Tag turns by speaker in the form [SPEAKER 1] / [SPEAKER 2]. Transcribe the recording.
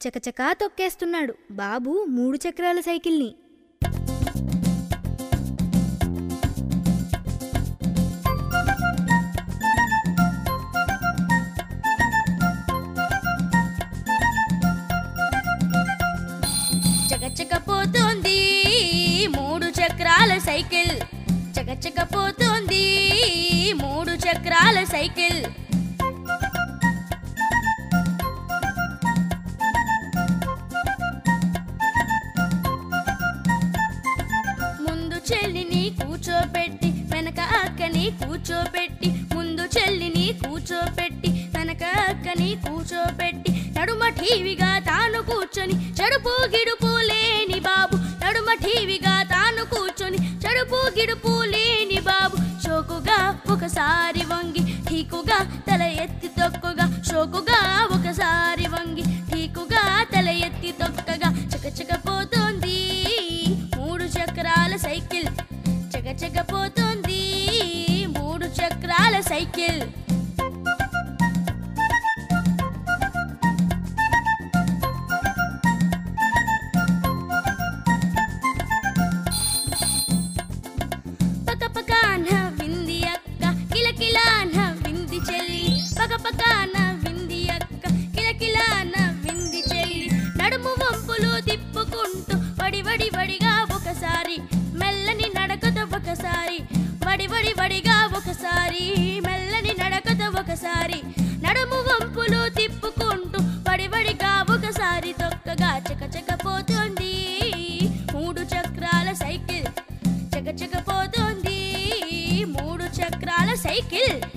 [SPEAKER 1] చకచకా తొక్కేస్తున్నాడు బాబు మూడు చక్రాల సైకిల్ని
[SPEAKER 2] చకచకపోతోంది మూడు చక్రాల సైకిల్ చకచకపోతోంది మూడు చక్రాల సైకిల్ ముందు చెల్లిని కూర్చోపెట్టి వెనక అక్కని కూర్చోపెట్టి ముందు చెల్లిని కూర్చోపెట్టి వెనక అక్కని కూర్చోపెట్టి నడుమ టీవీగా తాను కూర్చొని చెడుపు గిడుపు లేని బాబు నడుమ టీవీగా తాను కూర్చొని చెడుపు గిడుపు లేని బాబు షోకుగా ఒకసారి వంగి ఠీకుగా తల ఎత్తి తొక్కుగా షోకుగా ఒకసారి వంగి ఠీకుగా తల ఎత్తి తొక్కగా చకచకపోతోంది మూడు చక్రాల సైకిల్ చకచకపోతోంది మూడు చక్రాల సైకిల్ పకపక నవ్వింది అక్క కిలకిల నవ్వింది చెల్లి పకపక నవ్వింది అక్క కిలకిల నవ్వింది చెల్లి నడుము వంపులు తిప్పుకుంటూ వడి వడి వడిగా ఒకసారి మెల్లని నడకతో ఒకసారి వడి వడి వడిగా ఒకసారి మెల్లని నడకతో ఒకసారి నడుము వంపులు తిప్పుకుంటూ వడి వడిగా ఒకసారి తొక్కగా చకచకపోతోంది మూడు చక్రాల సైకిల్ చకచకపోతోంది మూడు చక్రాల సైకిల్